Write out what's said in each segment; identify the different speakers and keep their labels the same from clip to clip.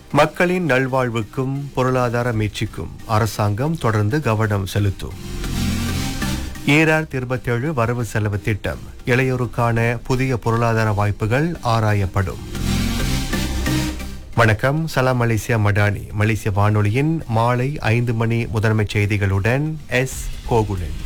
Speaker 1: மக்களின் நல்வாழ்வுக்கும் பொருளாதார மீட்சிக்கும் அரசாங்கம் தொடர்ந்து கவனம் செலுத்தும் ஈராயிரத்தி இருபத்தேழு வரவு செலவு திட்டம் இளையோருக்கான புதிய பொருளாதார வாய்ப்புகள் ஆராயப்படும் வணக்கம் சலாம் மலேசியா மடானி மலேசிய வானொலியின் மாலை ஐந்து மணி முதன்மைச் செய்திகளுடன் எஸ் கோகுலன்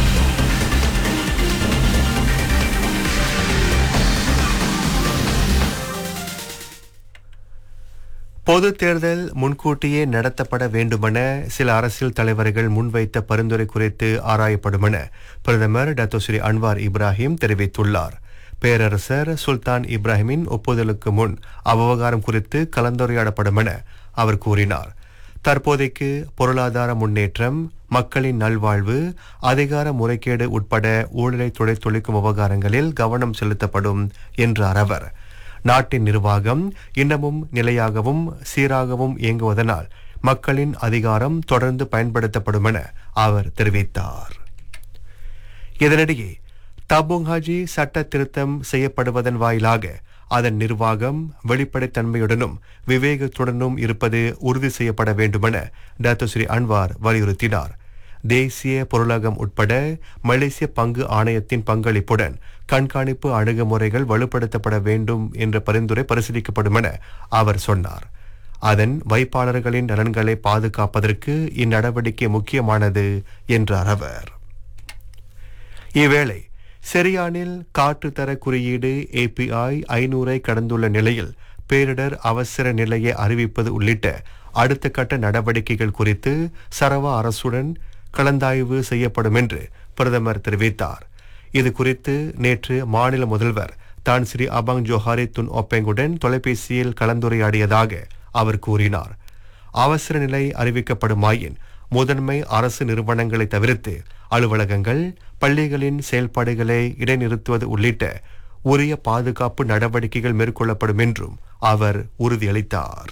Speaker 1: பொது தேர்தல் முன்கூட்டியே நடத்தப்பட வேண்டுமென சில அரசியல் தலைவர்கள் முன்வைத்த பரிந்துரை குறித்து ஆராயப்படும் என பிரதமர் டத்தோ ஸ்ரீ அன்வார் இப்ராஹிம் தெரிவித்துள்ளார் பேரரசர் சுல்தான் இப்ராஹிமின் ஒப்புதலுக்கு முன் அவ்வகாரம் குறித்து கலந்துரையாடப்படும் என அவர் கூறினார் தற்போதைக்கு பொருளாதார முன்னேற்றம் மக்களின் நல்வாழ்வு அதிகார முறைகேடு உட்பட ஊழலை துடைத்தொழிக்கும் விவகாரங்களில் கவனம் செலுத்தப்படும் என்றார் அவர் நாட்டின் நிர்வாகம் இன்னமும் நிலையாகவும் சீராகவும் இயங்குவதனால் மக்களின் அதிகாரம் தொடர்ந்து பயன்படுத்தப்படும் என அவர் தெரிவித்தார் இதனிடையே தபுங் ஹாஜி சட்ட திருத்தம் செய்யப்படுவதன் வாயிலாக அதன் நிர்வாகம் வெளிப்படைத்தன்மையுடனும் விவேகத்துடனும் இருப்பது உறுதி செய்யப்பட வேண்டுமென டாக்டர் ஸ்ரீ அன்வார் வலியுறுத்தினார் தேசிய பொருளகம் உட்பட மலேசிய பங்கு ஆணையத்தின் பங்களிப்புடன் கண்காணிப்பு அணுகுமுறைகள் வலுப்படுத்தப்பட வேண்டும் என்ற பரிந்துரை பரிசீலிக்கப்படும் என அவர் சொன்னார் அதன் வைப்பாளர்களின் நலன்களை பாதுகாப்பதற்கு இந்நடவடிக்கை முக்கியமானது என்றார் அவர் இவ்வேளை செரியானில் காற்று தர குறியீடு ஏபிஐ ஐநூறை கடந்துள்ள நிலையில் பேரிடர் அவசர நிலையை அறிவிப்பது உள்ளிட்ட அடுத்த கட்ட நடவடிக்கைகள் குறித்து சரவா அரசுடன் கலந்தாய்வு செய்யப்படும் என்று பிரதமர் தெரிவித்தார் இது குறித்து நேற்று மாநில முதல்வர் தான் ஸ்ரீ அபாங் ஜோஹாரி துன் ஒப்பெங்குடன் தொலைபேசியில் கலந்துரையாடியதாக அவர் கூறினார் அவசர நிலை அறிவிக்கப்படுமாயின் முதன்மை அரசு நிறுவனங்களை தவிர்த்து அலுவலகங்கள் பள்ளிகளின் செயல்பாடுகளை இடைநிறுத்துவது உள்ளிட்ட உரிய பாதுகாப்பு நடவடிக்கைகள் மேற்கொள்ளப்படும் என்றும் அவர் உறுதியளித்தார்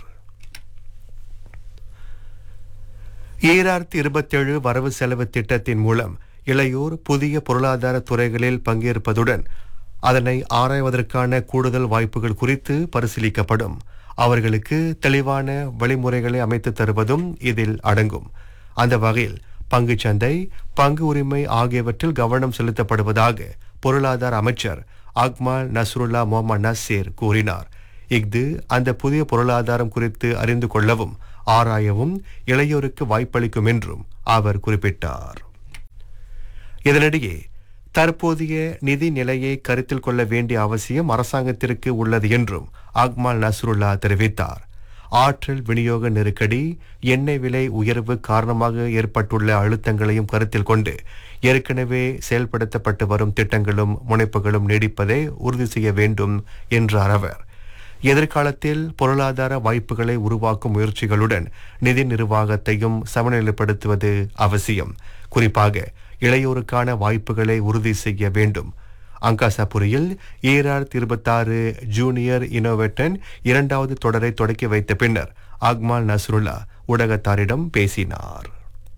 Speaker 1: ஈராயிரத்தி இருபத்தேழு வரவு செலவு திட்டத்தின் மூலம் இளையோர் புதிய பொருளாதார துறைகளில் பங்கேற்பதுடன் அதனை ஆராய்வதற்கான கூடுதல் வாய்ப்புகள் குறித்து பரிசீலிக்கப்படும் அவர்களுக்கு தெளிவான வழிமுறைகளை அமைத்து தருவதும் இதில் அடங்கும் அந்த வகையில் பங்குச்சந்தை பங்கு உரிமை ஆகியவற்றில் கவனம் செலுத்தப்படுவதாக பொருளாதார அமைச்சர் அக்மால் நஸ்ருல்லா முகமது நசீர் கூறினார் இஃது அந்த புதிய பொருளாதாரம் குறித்து அறிந்து கொள்ளவும் ஆராயவும் இளையோருக்கு வாய்ப்பளிக்கும் என்றும் அவர் குறிப்பிட்டார் இதனிடையே தற்போதைய நிதி நிலையை கருத்தில் கொள்ள வேண்டிய அவசியம் அரசாங்கத்திற்கு உள்ளது என்றும் அக்மால் நஸ்ருல்லா தெரிவித்தார் ஆற்றல் விநியோக நெருக்கடி எண்ணெய் விலை உயர்வு காரணமாக ஏற்பட்டுள்ள அழுத்தங்களையும் கருத்தில் கொண்டு ஏற்கனவே செயல்படுத்தப்பட்டு வரும் திட்டங்களும் முனைப்புகளும் நீடிப்பதை உறுதி செய்ய வேண்டும் என்றார் அவர் எதிர்காலத்தில் பொருளாதார வாய்ப்புகளை உருவாக்கும் முயற்சிகளுடன் நிதி நிர்வாகத்தையும் சமநிலைப்படுத்துவது அவசியம் குறிப்பாக இளையோருக்கான வாய்ப்புகளை உறுதி செய்ய வேண்டும் அங்காசாபுரியில் ஈராயிரத்தி இருபத்தாறு ஜூனியர் இனோவேட்டன் இரண்டாவது தொடரை தொடக்கி வைத்த பின்னர் அக்மால் நஸ்ருல்லா ஊடகத்தாரிடம் பேசினார்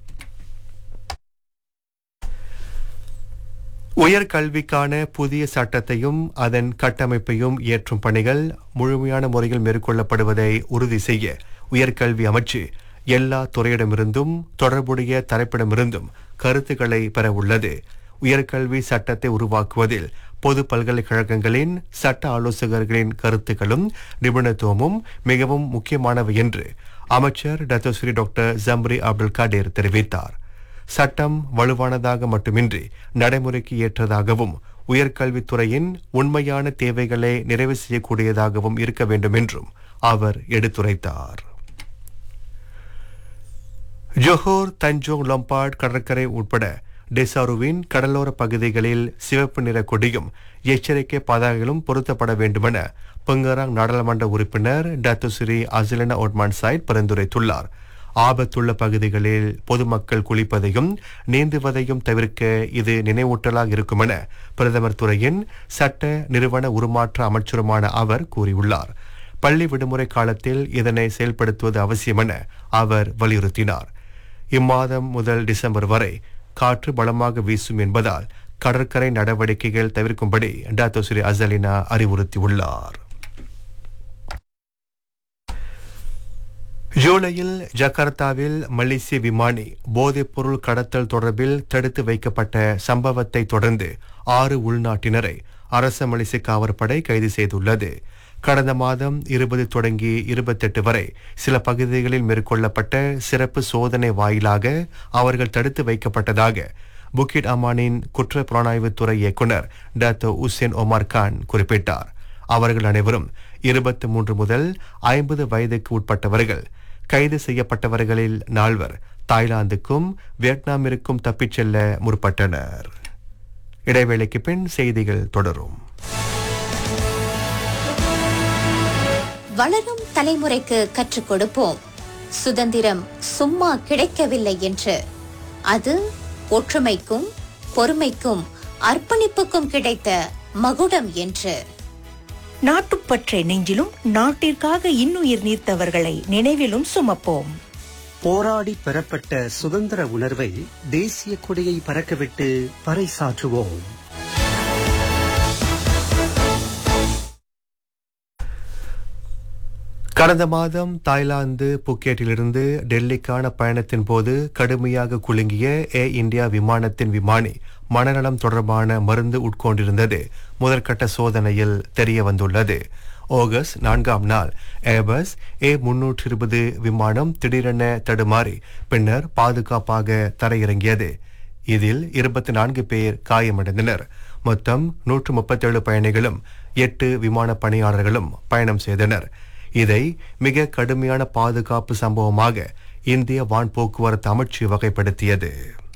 Speaker 1: உயர்கல்விக்கான புதிய சட்டத்தையும் அதன் கட்டமைப்பையும் ஏற்றும் பணிகள் முழுமையான முறையில் மேற்கொள்ளப்படுவதை உறுதி செய்ய உயர்கல்வி அமைச்சு எல்லா துறையிடமிருந்தும் தொடர்புடைய தரப்பிடமிருந்தும் கருத்துக்களை பெற உள்ளது உயர்கல்வி சட்டத்தை உருவாக்குவதில் பொது பல்கலைக்கழகங்களின் சட்ட ஆலோசகர்களின் கருத்துக்களும் நிபுணத்துவமும் மிகவும் முக்கியமானவை என்று அமைச்சர் Datuk Seri doctor Zambry Abdul Kadir தெரிவித்தார் சட்டம் வலுவானதாக மட்டுமின்றி நடைமுறைக்கு ஏற்றதாகவும் உயர்கல்வித்துறையின் உண்மையான தேவைகளை நிறைவு செய்யக்கூடியதாகவும் இருக்க வேண்டும் என்றும் அவர் எடுத்துரைத்தார் ஜொஹோர் தஞ்சோங் லம்பாட் கடற்கரை உட்பட டெசாருவின் கடலோர பகுதிகளில் சிவப்பு நிற கொடியும் எச்சரிக்கை பதாகைகளும் பொருத்தப்பட வேண்டுமென பங்கராங் நாடாளுமன்ற உறுப்பினர் டத்துஸ்ரீ அசிலனா ஒட்மான் சாய்ட் பரிந்துரைத்துள்ளார் ஆபத்துள்ள பகுதிகளில் பொதுமக்கள் குளிப்பதையும் நீந்துவதையும் தவிர்க்க இது நினைவூட்டலாக இருக்கும் என பிரதமர் துறையின் சட்ட நிறுவன உருமாற்ற அமைச்சருமான அவர் கூறியுள்ளார் பள்ளி விடுமுறை காலத்தில் இதனை செயல்படுத்துவது அவசியம் என அவர் வலியுறுத்தினார் இம்மாதம் முதல் டிசம்பர் வரை காற்று பலமாக வீசும் என்பதால் கடற்கரை நடவடிக்கைகள் தவிர்க்கும்படி டாக்டர் ஸ்ரீ அசலினா அறிவுறுத்தியுள்ளார் ஜூலையில் ஜகார்த்தாவில் மலேசிய விமானி போதைப்பொருள் கடத்தல் தொடர்பில் தடுத்து வைக்கப்பட்ட சம்பவத்தை தொடர்ந்து ஆறு உள்நாட்டினரை அரச மலேசிய காவற்படை கைது செய்துள்ளது கடந்த மாதம் இருபது தொடங்கி இருபத்தெட்டு வரை சில பகுதிகளில் மேற்கொள்ளப்பட்ட சிறப்பு சோதனை வாயிலாக அவர்கள் தடுத்து வைக்கப்பட்டதாக புக்கிட் அமானின் குற்ற புலனாய்வுத்துறை இயக்குனர் டாக்டர் உசேன் ஒமார் கான் குறிப்பிட்டார் அவர்கள் அனைவரும் இருபத்தி மூன்று முதல் ஐம்பது வயதுக்கு உட்பட்டவர்கள் கைது செய்யப்பட்டவர்களில் நால்வர் தாய்லாந்துக்கும் வியட்நாமிற்கும் தப்பிச் செல்ல முற்பட்டனர் இடைவேளைக்கு பின் செய்திகள் தொடரும்
Speaker 2: வளரும் தலைமுறைக்கு கற்றுக் கொடுப்போம் சுதந்திரம் சும்மா கிடைக்கவில்லை என்று அது ஒற்றுமைக்கும் பொறுமைக்கும் அர்ப்பணிப்புக்கும் கிடைத்த மகுடம் என்று
Speaker 3: நாட்டுப்பற்றை நெஞ்சிலும் நாட்டிற்காக இன்னுயிர் நீர்த்தவர்களை நினைவிலும் சுமப்போம்
Speaker 4: போராடி பெறப்பட்ட சுதந்திர உணர்வை தேசிய கொடியை பறக்கவிட்டு பறைசாற்றுவோம்
Speaker 1: கடந்த மாதம் தாய்லாந்து புக்கெட்டிலிருந்து டெல்லிக்கான பயணத்தின் போது கடுமையாக குலுங்கிய ஏ இந்தியா விமானத்தின் விமானி மனநலம் தொடர்பான மருந்து உட்கொண்டிருந்தது முதற்கட்ட சோதனையில் தெரிய வந்துள்ளது ஆகஸ்ட் நான்காம் நாள் ஏபஸ் ஏ முன்னூற்றி இருபது விமானம் திடீரென தடுமாறி பின்னர் பாதுகாப்பாக தரையிறங்கியது இதில் இருபத்தி நான்கு பேர் காயமடைந்தனர் மொத்தம் நூற்று முப்பத்தேழு பயணிகளும் எட்டு விமான பணியாளர்களும் பயணம் செய்தனர் இதை மிக கடுமையான பாதுகாப்பு சம்பவமாக இந்திய வான் போக்குவரத்து அமைச்சு வகைப்படுத்தியது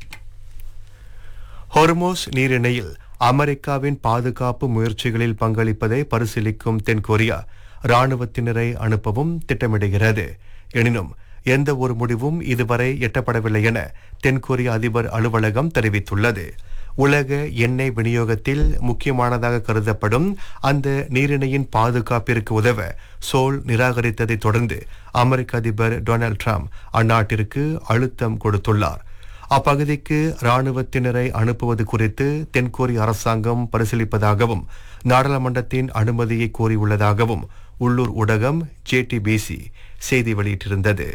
Speaker 1: ஹொர்மோஸ் நீரிணையில் அமெரிக்காவின் பாதுகாப்பு முயற்சிகளில் பங்களிப்பதை பரிசீலிக்கும் தென்கொரியா ராணுவத்தினரை அனுப்பவும் திட்டமிடுகிறது எனினும் எந்த ஒரு முடிவும் இதுவரை எட்டப்படவில்லை என தென்கொரிய அதிபர் அலுவலகம் தெரிவித்துள்ளது உலக எண்ணெய் விநியோகத்தில் முக்கியமானதாக கருதப்படும் அந்த நீரிணையின் பாதுகாப்பிற்கு உதவ சோல் நிராகரித்ததை தொடர்ந்து அமெரிக்க அதிபர் டொனால்ட் ட்ரம்ப் அந்நாட்டிற்கு அழுத்தம் கொடுத்துள்ளார் அப்பகுதிக்கு ராணுவத்தினரை அனுப்புவது குறித்து தென்கொரிய அரசாங்கம் பரிசீலிப்பதாகவும் நாடாளுமன்றத்தின் அனுமதியை கோரியுள்ளதாகவும் உள்ளூர் ஊடகம் ஜேடிபிசி செய்தி வெளியிட்டிருந்தது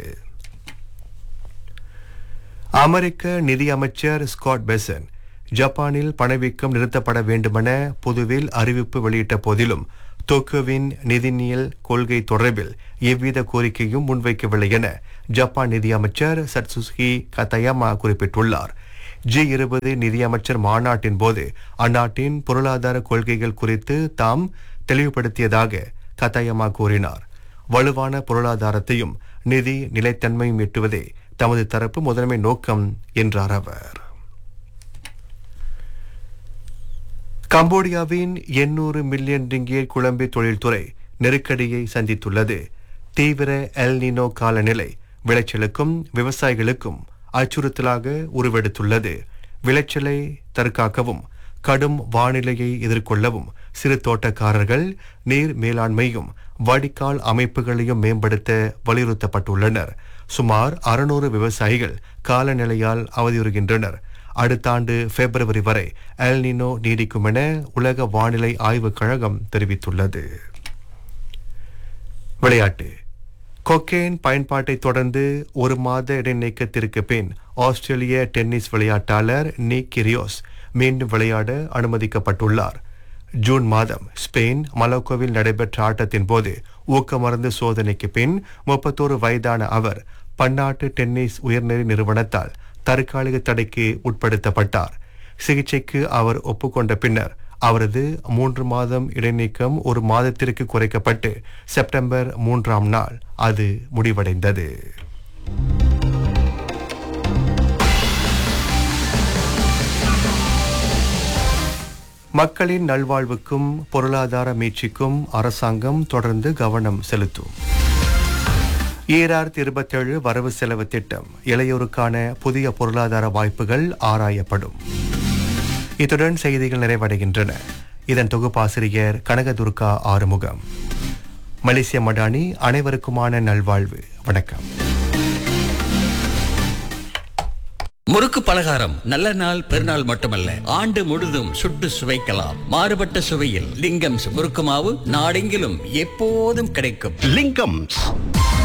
Speaker 1: அமெரிக்க நிதி அமைச்சர் ஸ்காட் பெசன் ஜப்பானில் பணவீக்கம் நிறுத்தப்பட வேண்டுமென பொதுவில் அறிவிப்பு வெளியிட்ட போதிலும் டோக்கியோவின் நிதிநியல் கொள்கை தொடர்பில் எவ்வித கோரிக்கையும் முன்வைக்கவில்லை என ஜப்பான் நிதியமைச்சர் சட்சுகி கதயமா குறிப்பிட்டுள்ளார் ஜி இருபது நிதியமைச்சர் மாநாட்டின் போது அந்நாட்டின் பொருளாதார கொள்கைகள் குறித்து தாம் தெளிவுபடுத்தியதாக கதயமா கூறினார் வலுவான பொருளாதாரத்தையும் நிதி நிலைத்தன்மையும் எட்டுவதே தமது தரப்பு முதன்மை நோக்கம் என்றார் அவர் கம்போடியாவின் எண்ணூறு மில்லியன் ரிங்கியர் குழம்பி தொழில்துறை நெருக்கடியை சந்தித்துள்ளது தீவிர எல் நினோ காலநிலை விளைச்சலுக்கும் விவசாயிகளுக்கும் அச்சுறுத்தலாக உருவெடுத்துள்ளது விளைச்சலை தற்காக்கவும் கடும் வானிலையை எதிர்கொள்ளவும் சிறு தோட்டக்காரர்கள் நீர் மேலாண்மையும் வடிகால் அமைப்புகளையும் மேம்படுத்த வலியுறுத்தப்பட்டுள்ளனர் சுமார் அறுநூறு விவசாயிகள் காலநிலையால் அவதியுறுகின்றனர் அடுத்த ஆண்டு பிப்ரவரி வரை எல்னினோ நீடிக்கும் என உலக வானிலை ஆய்வுக் கழகம் தெரிவித்துள்ளது விளையாட்டு கொக்கேன் பயன்பாட்டை தொடர்ந்து ஒரு மாத இடைநீக்கத்திற்கு பின் ஆஸ்திரேலிய டென்னிஸ் விளையாட்டாளர் நீ கிரியோஸ் மீண்டும் விளையாட அனுமதிக்கப்பட்டுள்ளார் ஜூன் மாதம் ஸ்பெயின் மலோக்கோவில் நடைபெற்ற ஆட்டத்தின் போது ஊக்கமருந்து சோதனைக்கு பின் முப்பத்தோரு வயதான அவர் பன்னாட்டு டென்னிஸ் உயர்நெறி நிறுவனத்தால் தற்காலிக தடைக்கு உட்படுத்தப்பட்டார் சிகிச்சைக்கு அவர் ஒப்புக்கொண்ட பின்னர் அவரது மூன்று மாதம் இடைநீக்கம் ஒரு மாதத்திற்கு குறைக்கப்பட்டு செப்டம்பர் மூன்றாம் நாள் அது முடிவடைந்தது மக்களின் நல்வாழ்வுக்கும் பொருளாதார மீட்சிக்கும் அரசாங்கம் தொடர்ந்து கவனம் செலுத்தும் ஈராயிரத்தி இருபத்தேழு வரவு செலவு திட்டம் இளையோருக்கான புதிய பொருளாதார வாய்ப்புகள் ஆராயப்படும் இத்துடன் செய்திகள் நிறைவடைகின்றன இதன் தொகுப்பாசிரியர் கனகதுர்கா ஆறுமுகம் மலேசிய மடானி அனைவருக்குமான நல்வாழ்வு வணக்கம்
Speaker 5: முறுக்கு பலகாரம் நல்ல நாள் பெருநாள் மட்டுமல்ல ஆண்டு முழுதும் சுட்டு சுவைக்கலாம் மாறுபட்ட சுவையில் லிங்கம்ஸ் முறுக்கு மாவு நாடெங்கிலும் எப்போதும் கிடைக்கும்
Speaker 4: லிங்கம்ஸ்